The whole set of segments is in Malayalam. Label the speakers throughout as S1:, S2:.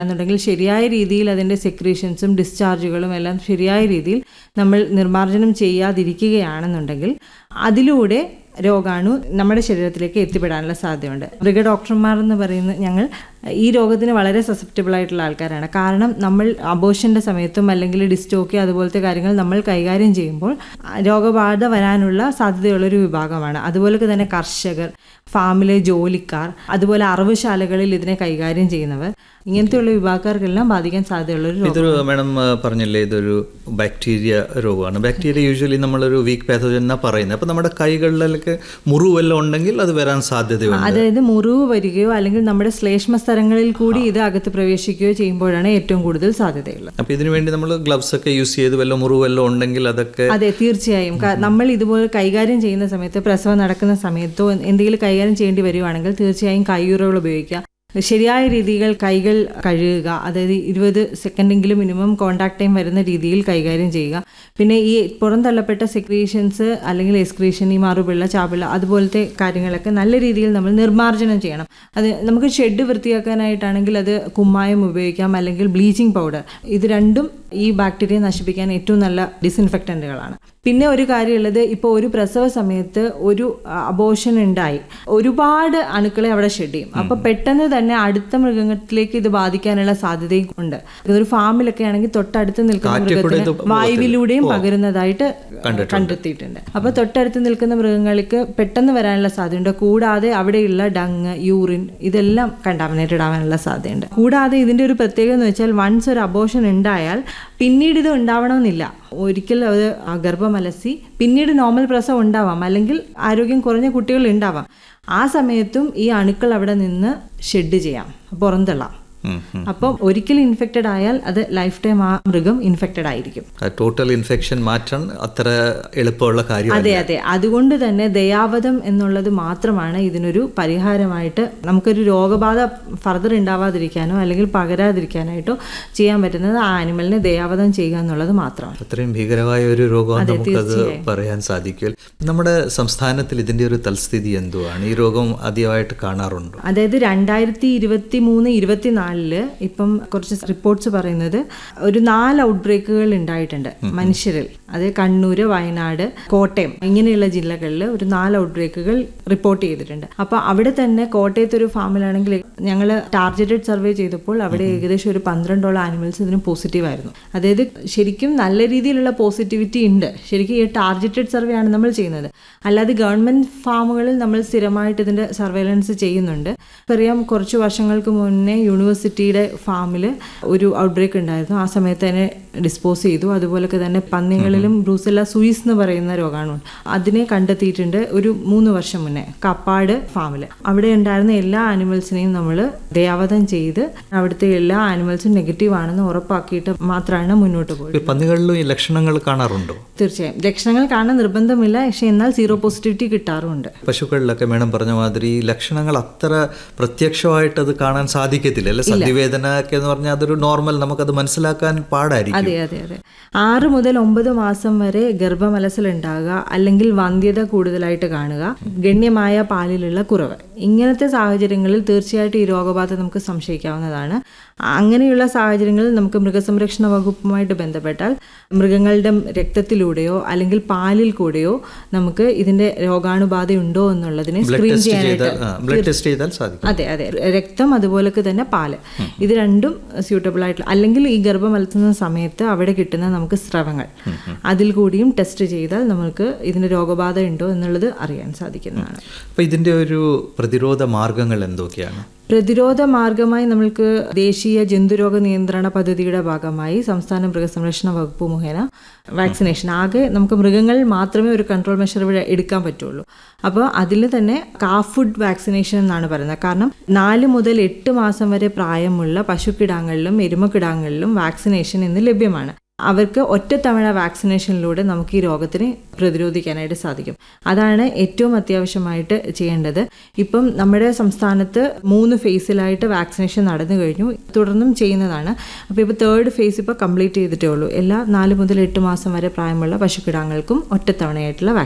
S1: എന്നുണ്ടെങ്കിൽ ശരിയായ രീതിയിൽ അതിൻ്റെ സെക്രീഷൻസും ഡിസ്ചാർജുകളും എല്ലാം ശരിയായ രീതിയിൽ നമ്മൾ നിർമ്മാർജ്ജനം ചെയ്യാതിരിക്കുകയാണെന്നുണ്ടെങ്കിൽ അതിലൂടെ രോഗാണു നമ്മുടെ ശരീരത്തിലേക്ക് എത്തിപ്പെടാനുള്ള സാധ്യതയുണ്ട് മൃഗ ഡോക്ടർമാർ എന്ന് പറയുന്നത് ഞങ്ങൾ ഈ രോഗത്തിന് വളരെ സസെപ്റ്റബിൾ ആയിട്ടുള്ള ആൾക്കാരാണ് കാരണം നമ്മൾ അബോഷൻ്റെ സമയത്തും അല്ലെങ്കിൽ ഡിസ്റ്റോക്കി അതുപോലത്തെ കാര്യങ്ങൾ നമ്മൾ കൈകാര്യം ചെയ്യുമ്പോൾ ആ, രോഗബാധ വരാനുള്ള സാധ്യതയുള്ളൊരു വിഭാഗമാണ് അതുപോലെ തന്നെ കർഷകർ ഫാമിലെ ജോലിക്കാർ അതുപോലെ അറവുശാലകളിൽ ഇതിനെ കൈകാര്യം ചെയ്യുന്നവർ ഇങ്ങനത്തെയുള്ള വിഭാഗക്കാർക്കെല്ലാം ബാധിക്കാൻ സാധ്യതയുള്ളൊരു രോഗം
S2: ഇതൊരു മാഡം ആ, പറഞ്ഞില്ലേ ഇതൊരു ബാക്ടീരിയ രോഗമാണ് ബാക്ടീരിയ യൂഷ്വലി നമ്മളൊരു വീക്ക് പാത്തോജൻ എന്നാ പറയുന്നത് അപ്പോൾ നമ്മുടെ കൈകളിലൊക്കെ മുറിവെല്ലാം ഉണ്ടെങ്കിൽ അത് വരാൻ സാധ്യതയുണ്ട്
S1: അതായത് മുറിവ് വരികയോ അല്ലെങ്കിൽ നമ്മുടെ ശ്ലേഷ്മ സ്ഥലങ്ങളിൽ കൂടി ഇത് അകത്ത് പ്രവേശിക്കുകയോ ചെയ്യുമ്പോഴാണ് ഏറ്റവും കൂടുതൽ സാധ്യതയുള്ളത്
S2: അപ്പോൾ ഇതിനു വേണ്ടി നമ്മൾ ഗ്ലവ്സ് ഒക്കെ യൂസ് ചെയ്ത് വല്ല മുറിവെല്ലാം ഉണ്ടെങ്കിൽ അതൊക്കെ
S1: അതെ തീർച്ചയായും ക- നമ്മൾ ഇതുപോലെ കൈകാര്യം ചെയ്യുന്ന സമയത്ത് പ്രസവം നടക്കുന്ന സമയത്തോ എന്തെങ്കിലും കൈകാര്യം ചെയ്യേണ്ടി വരുവാണെങ്കിൽ തീർച്ചയായും കയ്യുറകൾ ഉപയോഗിക്കുക ശരിയായ രീതികൾ കൈകൾ കഴുകുക അതായത് ഇരുപത് സെക്കൻഡെങ്കിലും മിനിമം കോണ്ടാക്ട് ടൈം വരുന്ന രീതിയിൽ കൈകാര്യം ചെയ്യുക പിന്നെ ഈ പുറന്തള്ളപ്പെട്ട സെക്രീഷൻസ് അല്ലെങ്കിൽ എക്സ്ക്രീഷൻ ഈ മാറുപിള്ള ചാപിള്ള അതുപോലത്തെ കാര്യങ്ങളൊക്കെ നല്ല രീതിയിൽ നമ്മൾ നിർമ്മാർജ്ജനം ചെയ്യണം അത് നമുക്ക് ഷെഡ് വൃത്തിയാക്കാനായിട്ടാണെങ്കിൽ അത് കുമ്മായം ഉപയോഗിക്കാം അല്ലെങ്കിൽ ബ്ലീച്ചിങ് പൗഡർ ഇത് രണ്ടും ഈ ബാക്ടീരിയ നശിപ്പിക്കാൻ ഏറ്റവും നല്ല ഡിസിൻഫെക്റ്റൻറ്റുകളാണ് പിന്നെ ഒരു കാര്യമുള്ളത് ഇപ്പോൾ ഒരു പ്രസവ സമയത്ത് ഒരു അബോഷൻ ഉണ്ടായി ഒരുപാട് അണുക്കളെ അവിടെ ഷെഡ് ചെയ്യും അപ്പോൾ പെട്ടെന്ന് തന്നെ അടുത്ത മൃഗത്തിലേക്ക് ഇത് ബാധിക്കാനുള്ള സാധ്യതയും ഉണ്ട് ഒരു ഫാമിലൊക്കെ ആണെങ്കിൽ തൊട്ടടുത്ത് നിൽക്കുന്ന
S2: കാറ്റിൽ കൂടെ
S1: മൃഗത്തിന്
S2: ഇത്
S1: വായുവിലൂടെയും പകരുന്നതായിട്ട് കണ്ടെത്തിയിട്ടുണ്ട് അപ്പോൾ തൊട്ടടുത്ത് നിൽക്കുന്ന മൃഗങ്ങൾക്ക് പെട്ടെന്ന് വരാനുള്ള സാധ്യതയുണ്ട് കൂടാതെ അവിടെയുള്ള ഡങ് യൂറിൻ ഇതെല്ലാം കണ്ടാമിനേറ്റഡ് ആവാനുള്ള സാധ്യതയുണ്ട് കൂടാതെ ഇതിന്റെ ഒരു പ്രത്യേകത എന്ന് വെച്ചാൽ വൺസ് ഒരു അബോഷൻ ഉണ്ടായാൽ പിന്നീട് ഇത് ഉണ്ടാവണമെന്നില്ല ഒരിക്കൽ അത് ഗർഭമലസി പിന്നീട് നോർമൽ പ്രസവം ഉണ്ടാവാം അല്ലെങ്കിൽ ആരോഗ്യം കുറഞ്ഞ കുട്ടികൾ ഉണ്ടാവാം ആ സമയത്തും ഈ അണുക്കൾ അവിടെ നിന്ന് ഷെഡ് ചെയ്യാം പുറന്തള്ളാം
S2: ഉം, ഉം.
S1: അപ്പം ഒരിക്കൽ ഇൻഫെക്റ്റഡ് ആയാൽ അത് ലൈഫ് ടൈം ആ മൃഗം ഇൻഫെക്റ്റഡ് ആയിരിക്കും
S2: ആ ടോട്ടൽ ഇൻഫെക്ഷൻ മാറ്റാൻ അത്ര എളുപ്പമുള്ള കാര്യമല്ല
S1: അതെ അതെ അതുകൊണ്ട് തന്നെ ദയാവധം എന്നുള്ളത് മാത്രമാണ് ഇതിനൊരു പരിഹാരമായിട്ട് നമുക്കൊരു രോഗബാധ ഫർദർ ഉണ്ടാവാതിരിക്കാനോ അല്ലെങ്കിൽ പകരാതിരിക്കാനായിട്ടോ ചെയ്യാൻ പറ്റുന്നത് ആ ആനിമലിനെ ദയാവധം ചെയ്യുക എന്നുള്ളത് മാത്രമാണ്
S2: അത്രയും ഭീകരമായ ഒരു രോഗം നമുക്കത് പറയാൻ സാധിക്കും നമ്മുടെ സംസ്ഥാനത്തിൽ ഇതിന്റെ ഒരു തൽസ്ഥിതി എന്തുവാണ് ഈ രോഗം ആദ്യമായിട്ട് കാണാറുണ്ടോ
S1: അതായത് രണ്ടായിരത്തി ഇരുപത്തി മൂന്ന് ഇരുപത്തിനാലില് ഇപ്പം കുറച്ച് റിപ്പോർട്ട്സ് പറയുന്നത് ഒരു നാല് ഔട്ട് ബ്രേക്കുകൾ ഉണ്ടായിട്ടുണ്ട് മനുഷ്യരിൽ അത് കണ്ണൂര് വയനാട് കോട്ടയം ഇങ്ങനെയുള്ള ജില്ലകളിൽ ഒരു നാല് ഔട്ട് ബ്രേക്കുകൾ റിപ്പോർട്ട് ചെയ്തിട്ടുണ്ട് അപ്പോൾ അവിടെ തന്നെ കോട്ടയത്ത് ഒരു ഫാമിലാണെങ്കിൽ ഞങ്ങൾ ടാർഗറ്റഡ് സർവേ ചെയ്തപ്പോൾ അവിടെ ഏകദേശം ഒരു പന്ത്രണ്ടോളം ആനിമൽസ് ഇതിന് പോസിറ്റീവ് ആയിരുന്നു അതായത് ശരിക്കും നല്ല രീതിയിലുള്ള പോസിറ്റിവിറ്റി ഉണ്ട് ശരിക്കും ഈ ടാർഗറ്റഡ് സർവേ ആണ് നമ്മൾ ചെയ്യുന്നത് അല്ലാതെ ഗവൺമെന്റ് ഫാമുകളിൽ നമ്മൾ സ്ഥിരമായിട്ട് ഇതിന്റെ സർവേലൻസ് ചെയ്യുന്നുണ്ട് അറിയാം കുറച്ച് വർഷങ്ങൾക്ക് മുന്നേ യൂണിവേഴ്സിറ്റിയുടെ ഫാമിൽ ഒരു ഔട്ട്ബ്രേക്ക് ഉണ്ടായിരുന്നു ആ സമയത്ത് തന്നെ ഡിസ്പോസ് ചെയ്തു അതുപോലൊക്കെ തന്നെ പന്നികളിലും ബ്രൂസെല്ല സുയിസ് എന്ന് പറയുന്ന രോഗാണുണ്ട് അതിനെ കണ്ടെത്തിയിട്ടുണ്ട് ഒരു മൂന്ന് വർഷം മുന്നേ കപ്പാട് ഫാമിൽ അവിടെ ഉണ്ടായിരുന്ന എല്ലാ ആനിമൽസിനെയും നമ്മൾ ദയാവധം ചെയ്ത് അവിടുത്തെ എല്ലാ ആനിമൽസും നെഗറ്റീവ് ആണെന്ന് ഉറപ്പാക്കിയിട്ട് മാത്രമാണ് മുന്നോട്ട് പോയത്
S2: ഈ പന്നികളിലും ഈ ലക്ഷണങ്ങൾ കാണാറുണ്ടോ
S1: തീർച്ചയായും ലക്ഷണങ്ങൾ കാണാൻ നിർബന്ധമില്ല പക്ഷെ എന്നാൽ സീറോ പോസിറ്റിവിറ്റി കിട്ടാറുമുണ്ട്
S2: പശുക്കളിലൊക്കെ മേഡം പറഞ്ഞ മാതിരി ഈ ലക്ഷണങ്ങൾ അത്ര പ്രത്യക്ഷമായിട്ട് അത് കാണാൻ സാധിക്കത്തില്ല അല്ലെ സന്ധിവേദന ഒക്കെ എന്ന് പറഞ്ഞാൽ അതൊരു നോർമൽ നമുക്കത് മനസ്സിലാക്കാൻ പാടായിരിക്കും
S1: അതെ അതെ അതെ ആറ് മുതൽ ഒമ്പത് മാസം വരെ ഗർഭമലസൽ ഉണ്ടാകുക അല്ലെങ്കിൽ വന്ധ്യത കൂടുതലായിട്ട് കാണുക ഗണ്യമായ പാലിലുള്ള കുറവ് ഇങ്ങനത്തെ സാഹചര്യങ്ങളിൽ തീർച്ചയായിട്ടും ഈ രോഗബാധ നമുക്ക് സംശയിക്കാവുന്നതാണ് അങ്ങനെയുള്ള സാഹചര്യങ്ങളിൽ നമുക്ക് മൃഗസംരക്ഷണ വകുപ്പുമായിട്ട് ബന്ധപ്പെട്ടാൽ മൃഗങ്ങളുടെ രക്തത്തിലൂടെയോ അല്ലെങ്കിൽ പാലിൽ കൂടെയോ നമുക്ക് ഇതിന്റെ രോഗാണുബാധ ഉണ്ടോ എന്നുള്ളതിനെ
S2: ബ്ലഡ്
S1: സ്ക്രീൻ
S2: ടെസ്റ്റ് ചെയ്താൽ
S1: ചെയ്യാനായിട്ട്
S2: ബ്ലഡ് ടെസ്റ്റ് ചെയ്താൽ സാധിക്കും
S1: അതെ അതെ രക്തം അതുപോലൊക്കെ തന്നെ പാല് ഇത് രണ്ടും സ്യൂട്ടബിൾ ആയിട്ടുള്ള അല്ലെങ്കിൽ ഈ ഗർഭം വളർത്തുന്ന സമയത്ത് അവിടെ കിട്ടുന്ന നമുക്ക് സ്രവങ്ങൾ അതിൽ കൂടിയും ടെസ്റ്റ് ചെയ്താൽ നമുക്ക് ഇതിന് രോഗബാധ ഉണ്ടോ എന്നുള്ളത് അറിയാൻ സാധിക്കുന്നതാണ്
S2: അപ്പൊ ഇതിന്റെ ഒരു പ്രതിരോധ മാർഗങ്ങൾ എന്തൊക്കെയാണ്
S1: പ്രതിരോധ മാർഗമായി നമ്മൾക്ക് ദേശീയ ജന്തുരോഗ നിയന്ത്രണ പദ്ധതിയുടെ ഭാഗമായി സംസ്ഥാന മൃഗസംരക്ഷണ വകുപ്പ് മുഖേന വാക്സിനേഷൻ ആകെ നമുക്ക് മൃഗങ്ങളിൽ മാത്രമേ ഒരു കൺട്രോൾ മെഷർ ഇവിടെ എടുക്കാൻ പറ്റുള്ളൂ അപ്പോൾ അതിൽ തന്നെ കാഫ് ഫുഡ് വാക്സിനേഷൻ എന്നാണ് പറയുന്നത് കാരണം നാല് മുതൽ എട്ട് മാസം വരെ പ്രായമുള്ള പശുക്കിടാങ്ങളിലും എരുമക്കിടാങ്ങളിലും വാക്സിനേഷൻ ഇന്ന് ലഭ്യമാണ് അവർക്ക് ഒറ്റത്തവണ വാക്സിനേഷനിലൂടെ നമുക്ക് ഈ രോഗത്തിനെ പ്രതിരോധിക്കാനായിട്ട് സാധിക്കും അതാണ് ഏറ്റവും അത്യാവശ്യമായിട്ട് ചെയ്യേണ്ടത് ഇപ്പം നമ്മുടെ സംസ്ഥാനത്ത് മൂന്ന് ഫേസിലായിട്ട് വാക്സിനേഷൻ നടന്നു കഴിഞ്ഞു തുടർന്നും ചെയ്യുന്നതാണ് അപ്പോൾ ഇപ്പോൾ തേർഡ് ഫേസ് ഇപ്പോൾ കംപ്ലീറ്റ് ചെയ്തിട്ടേ ഉള്ളൂ എല്ലാ നാല് മുതൽ എട്ട് മാസം വരെ പ്രായമുള്ള പശുക്കിടാങ്ങൾക്കും ഒറ്റത്തവണയായിട്ടുള്ള വാക്സിൻ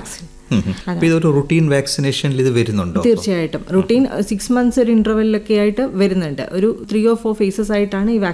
S2: ഉം ഉം. അപ്പൊ ഇതൊരു റുട്ടീൻ വാക്സിനേഷനിൽ ഇത് വരുന്നുണ്ടോ
S1: തീർച്ചയായിട്ടും റുട്ടീൻ സിക്സ് മന്ത്സ് ഒരു ഇന്റർവെല്ലൊക്കെ ആയിട്ട് വരുന്നുണ്ട് ഒരു ത്രീ ഓർ ഫോർ ഫേസസ് ആയിട്ടാണ് ഈ